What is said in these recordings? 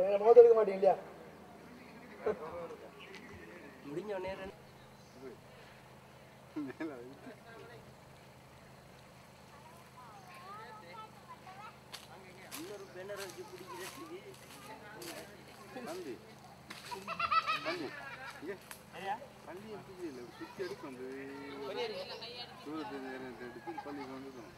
எங்களை முகத்தை எடுக்க மாட்டீங்க இல்லையா முடிஞ்ச உடனே ரெண்டு- இன்னொரு banner வச்சு பிடிக்கிறதுக்கு நந்தி நந்தி இங்கே பள்ளி எப்படி இல்லை சுற்றி எடுக்கும் அந்த தூரத்தில் எடுத்து பள்ளி கொண்டு வரணும்.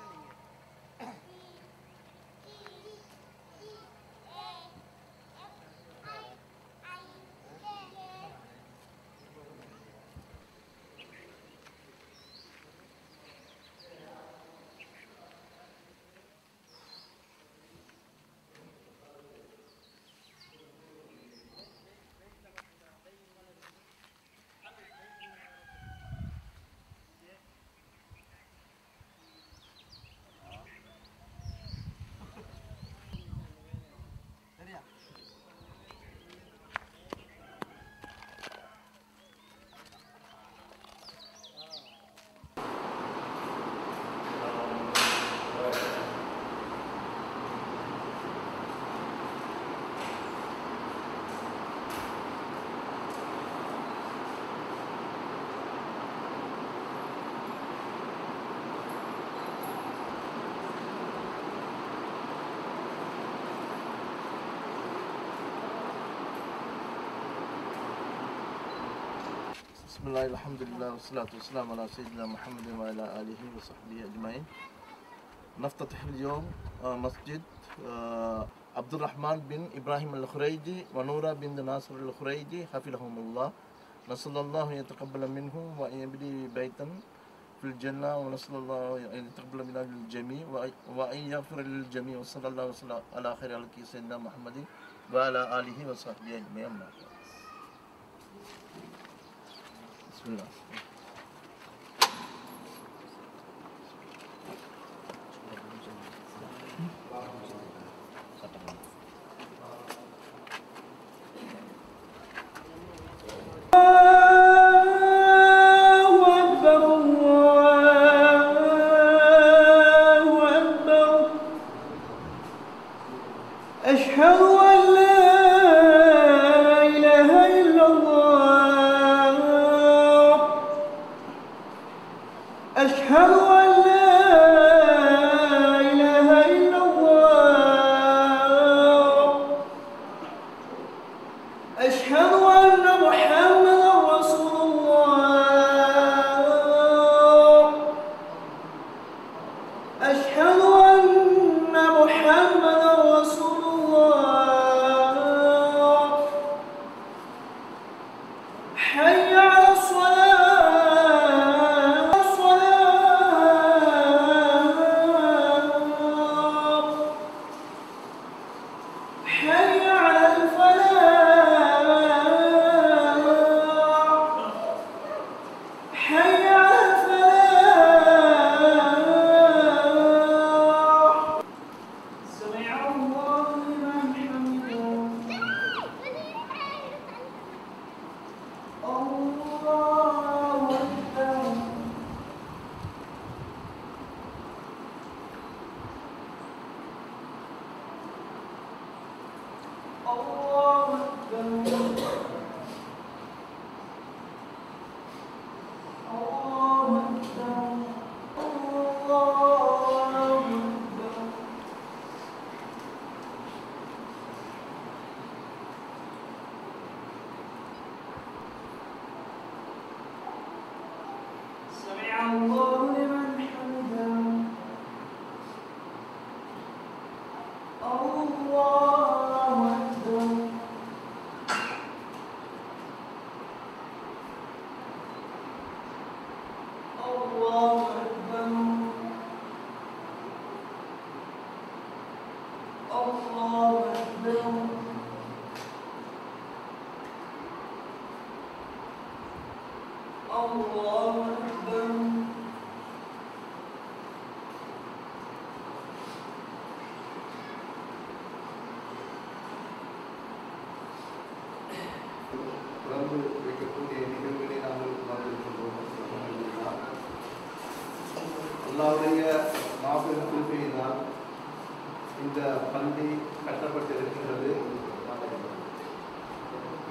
بسم الله الحمد لله والصلاة والسلام على سيدنا محمد وعلى آله وصحبه أجمعين نفتتح اليوم آه، مسجد آه، عبد الرحمن بن إبراهيم الخريجي ونورا بن ناصر الخريجي حفظهم الله نسأل الله أن يتقبل منهم وأن يبني بيتا في الجنة ونسأل الله أن يتقبل منا للجميع وأن- وأن يغفر للجميع وصلى الله وسلم على خير خلقه سيدنا محمد وعلى آله وصحبه أجمعين أما بعد. بسم الله الله أكبر الله أكبر أشهد أن لا إله إلا الله أشهد أن لا إله إلا الله أشهد أن محمدا رسول الله أشهد أن محمدا رسول الله حي على الصلاة الصلاة حي على الفلاح حي على الفلاح سمع الله لمن حمده الله أكبر الله أكبر الله أكبر الله أكبر سمع الله لمن حمده الله أكبر الله أكبر الله أكبر الله أكبر திறந்து வைக்கக்கூடிய நிகழ்வுகளை நாங்கள் பார்த்திருக்கின்றோம் அல்லாவுடைய மாபெரும் கிருபையினால் இந்த பள்ளி கட்டப்பட்டிருக்கின்றது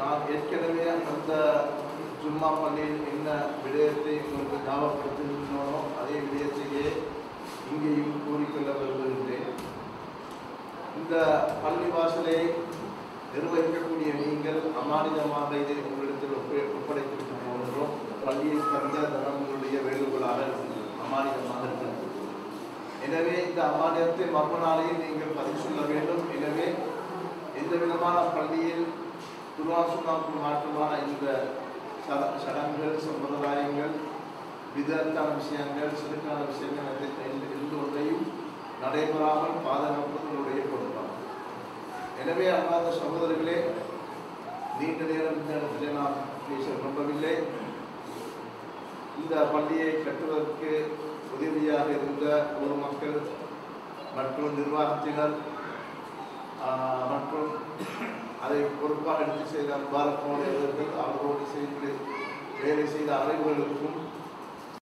நான் ஏற்கனவே அந்த ஜும்மா பள்ளியில் என்ன விடயத்தை உங்களுக்கு ஞாபகப்படுத்தினோனோ அதே விடயத்தையே இங்கேயும் கூறிக்கொள்ள விரும்புகின்றேன் இந்த பள்ளி வாசலை நிர்வகிக்கக்கூடிய நீங்கள் அமானிதமாக இதை உங்களிடத்தில் ஒப்ப- ஒப்படைத்திருக்க போகின்றோம் பள்ளியில் தந்த தனம் உங்களுடைய வேண்டுகோளாக இருக்கிறது. அமானிதமாக இருக்கிறது எனவே இந்த அமானியத்தை மர்ம நாளையில் நீங்கள் பதிவு சொல்ல வேண்டும் எனவே எந்த விதமான பள்ளியில் துருவாசுனாவுக்கு மாற்றமான இந்த சட- சடங்குகள் சம்பிரதாயங்கள் விதத்தான விஷயங்கள் சிறுக்கான விஷயங்கள் எந்த- எந்த எந்த ஒன்றையும் நடைபெறாமல் பாதுகாப்பது உங்களுடைய பொறுப்பாகும் எனவே அல்லாத சகோதரர்களே நீண்ட நேரம் இந்த இடத்திலே நான் பேச விரும்பவில்லை இந்த பள்ளியை கட்டுவதற்கு உதவியாக இருந்த ஊர் மக்கள் மற்றும் நிர்வாகத்தினர் ஆஹ், மற்றும் அதை பொறுப்பாக எடுத்து செய்த முபாரக் மோடி அவர்கள் அவர்களோடு சேர்ந்து வேலை செய்த அனைவர்களுக்கும்